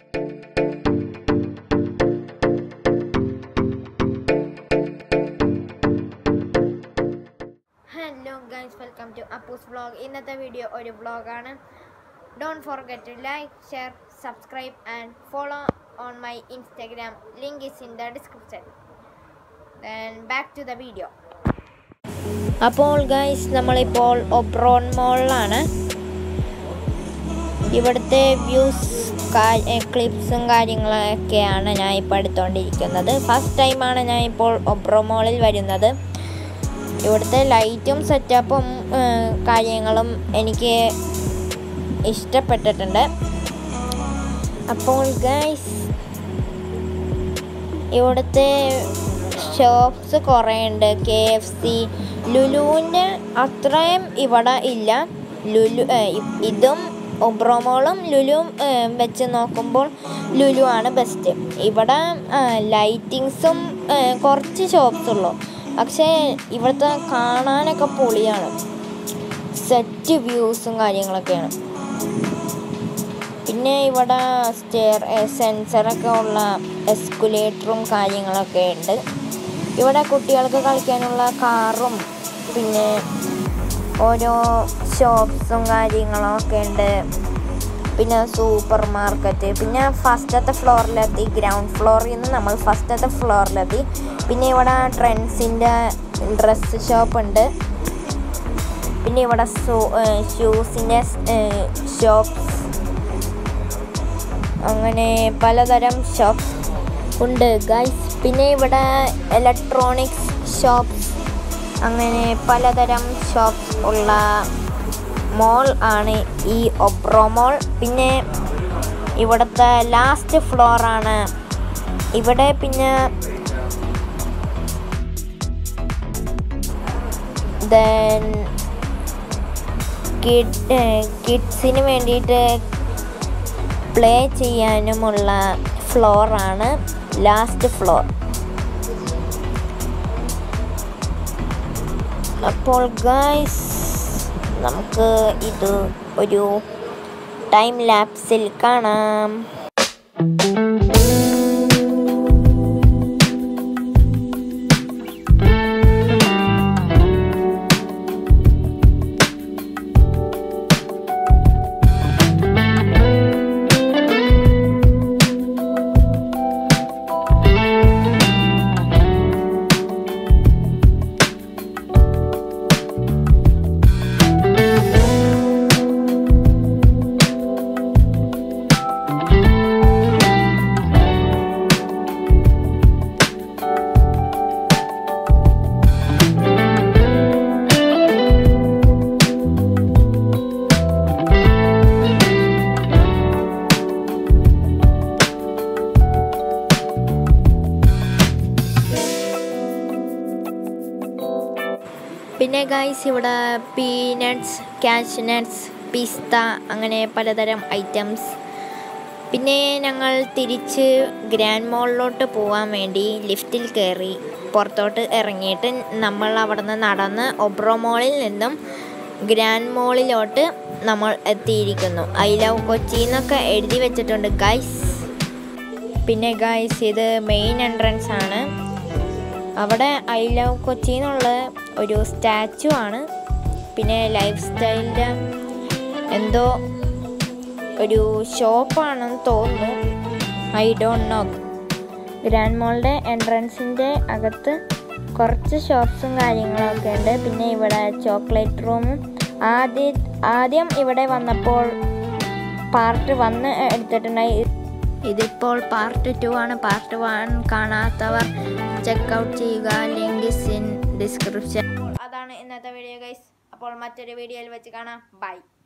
hello guys welcome to Appus vlog ഇന്നത്തെ video ഒരു വ്ളോഗാണ് don't forget to like share subscribe and follow on my Instagram link is in the description then back to the video അപ്പോൾ guys നമ്മളിപ്പോൾ Oberon മോളിലാണ് ഇവിടുത്തെ views ക്ലിപ്സും കാര്യങ്ങളൊക്കെയാണ് ഞാൻ ഇപ്പോൾ എടുത്തുകൊണ്ടിരിക്കുന്നത് ഫസ്റ്റ് ടൈമാണ് ഞാൻ ഇപ്പോൾ ഒബ്രോ മോളിൽ വരുന്നത് ഇവിടുത്തെ ലൈറ്റും സെറ്റപ്പും കാര്യങ്ങളും എനിക്ക് ഇഷ്ടപ്പെട്ടിട്ടുണ്ട് അപ്പോൾ ഗൈസ് ഇവിടുത്തെ ഷോപ്സ് കുറേ ഉണ്ട് കെ എഫ് സി ലുലുവിൻ്റെ അത്രയും ഇവിടെ ഇല്ല ലുലു ഇതും ഒബ്രോമോളും ലുലുവും വെച്ച് നോക്കുമ്പോൾ ലുലു ആണ് ബെസ്റ്റ് ഇവിടെ ലൈറ്റിങ്സും കുറച്ച് ഷോപ്സ് ഉള്ളൂ പക്ഷേ ഇവിടുത്തെ കാണാനൊക്കെ പൊളിയാണ് സെറ്റ് വ്യൂസും കാര്യങ്ങളൊക്കെയാണ് പിന്നെ ഇവിടെ സ്റ്റെയർ സെൻസറൊക്കെ ഉള്ള എസ്കുലേറ്ററും കാര്യങ്ങളൊക്കെ ഉണ്ട് ഇവിടെ കുട്ടികൾക്ക് കളിക്കാനുള്ള കാറും പിന്നെ ഓരോ ഷോപ്സും കാര്യങ്ങളൊക്കെ ഉണ്ട് പിന്നെ സൂപ്പർ മാർക്കറ്റ് പിന്നെ ഫസ്റ്റത്തെ ഫ്ലോറിലെത്തി ഗ്രൗണ്ട് ഫ്ലോറിൽ നിന്ന് നമ്മൾ ഫസ്റ്റത്തെ ഫ്ലോറിലെത്തി പിന്നെ ഇവിടെ ട്രെൻഡ്സിൻ്റെ ഡ്രസ്സ് ഷോപ്പ് ഉണ്ട് പിന്നെ ഇവിടെ ഷൂസിൻ്റെ ഷോപ്സ് അങ്ങനെ പലതരം ഷോപ്സ് ഉണ്ട് ഗൈസ് പിന്നെ ഇവിടെ ഇലക്ട്രോണിക്സ് ഷോപ്സ് അങ്ങനെ പലതരം ഷോപ്സ് ഉള്ള മോൾ ആണ് ഈ ഒബ്രോ മോൾ പിന്നെ ഇവിടുത്തെ ലാസ്റ്റ് ഫ്ലോറാണ് ഇവിടെ പിന്നെ ദെൻ കിഡ് കിഡ്സിന് വേണ്ടിയിട്ട് പ്ലേ ചെയ്യാനുമുള്ള ഫ്ലോറാണ് ലാസ്റ്റ് ഫ്ലോർ അപ്പോൾ ഗൈസ് നമുക്ക് ഇത് ഒരു ടൈം ലാപ്സിൽ കാണാം പിന്നെ ഗൈസ് ഇവിടെ പീനട്ട്സ് കാഷ് നട്ട്സ് പിസ്ത അങ്ങനെ പലതരം ഐറ്റംസ് പിന്നെ ഞങ്ങൾ തിരിച്ച് ഗ്രാൻഡ് മോളിലോട്ട് പോകാൻ വേണ്ടി ലിഫ്റ്റിൽ കയറി പുറത്തോട്ട് ഇറങ്ങിയിട്ട് നമ്മൾ അവിടെ നിന്ന് നടന്ന് ഒബ്രോ മോളിൽ നിന്നും ഗ്രാൻഡ് മോളിലോട്ട് നമ്മൾ എത്തിയിരിക്കുന്നു ഐ ലവ് കൊച്ചി എന്നൊക്കെ എഴുതി വെച്ചിട്ടുണ്ട് ഗൈസ് പിന്നെ ഗൈസ് ഇത് മെയിൻ എൻട്രൻസ് ആണ് അവിടെ ഐ ലവ് കൊച്ചി എന്നുള്ള ഒരു സ്റ്റാച്ചു ആണ് പിന്നെ ലൈഫ് സ്റ്റൈലിൻ്റെ എന്തോ ഒരു ഷോപ്പാണെന്ന് തോന്നുന്നു ഐ ഡോണ്ട് നോ ഗ്രാൻഡ് മോളുടെ എൻട്രൻസിൻ്റെ അകത്ത് കുറച്ച് ഷോപ്സും കാര്യങ്ങളൊക്കെ ഉണ്ട് പിന്നെ ഇവിടെ ചോക്ലേറ്റ് റൂമും ആദ്യം ആദ്യം ഇവിടെ വന്നപ്പോൾ പാർട്ട് വന്ന് എടുത്തിട്ടുണ്ടായി ഇതിപ്പോൾ പാർട്ട് ടു ആണ് പാർട്ട് വൺ കാണാത്തവർ ചെക്ക് ഔട്ട് ചെയ്യുക ലിങ്ക് ഇസ് ഇൻ ഡിസ്ക്രിപ്ഷൻ അതാണ് ഇന്നത്തെ വീഡിയോ ഗൈസ് അപ്പോൾ മറ്റൊരു വീഡിയോയിൽ വെച്ച് കാണാം ബൈ